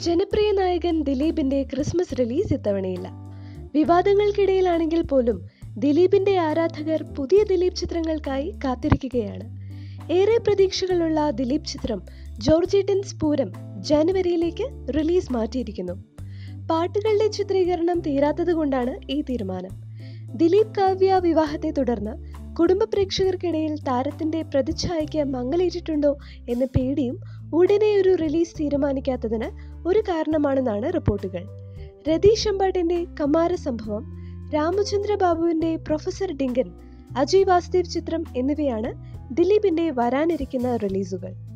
ജനപ്രിയ നായകൻ ദിലീപിന്റെ ക്രിസ്മസ് റിലീസ് ഇത്തവണയില്ല വിവാദങ്ങൾക്കിടയിലാണെങ്കിൽ പോലും ദിലീപിന്റെ ആരാധകർ പുതിയ ദിലീപ് ചിത്രങ്ങൾക്കായി കാത്തിരിക്കുകയാണ് ഏറെ പ്രതീക്ഷകളുള്ള ദിലീപ് ചിത്രം ജോർജേട്ടൻസ് പൂരം ജനുവരിയിലേക്ക് റിലീസ് മാറ്റിയിരിക്കുന്നു പാട്ടുകളുടെ ചിത്രീകരണം തീരാത്തതുകൊണ്ടാണ് ഈ തീരുമാനം ദിലീപ് കാവ്യ വിവാഹത്തെ തുടർന്ന് കുടുംബ പ്രേക്ഷകർക്കിടയിൽ താരത്തിന്റെ പ്രതിച്ഛായയ്ക്ക് മങ്ങലേറ്റിട്ടുണ്ടോ എന്ന പേടിയും ഉടനെ ഒരു റിലീസ് തീരുമാനിക്കാത്തതിന് ഒരു കാരണമാണെന്നാണ് റിപ്പോർട്ടുകൾ രതീഷ് അമ്പാട്ടിന്റെ കമാര സംഭവം രാമചന്ദ്ര ബാബുവിന്റെ പ്രൊഫസർ ഡിങ്കൻ അജയ് വാസുദേവ് ചിത്രം എന്നിവയാണ് ദിലീപിന്റെ വരാനിരിക്കുന്ന റിലീസുകൾ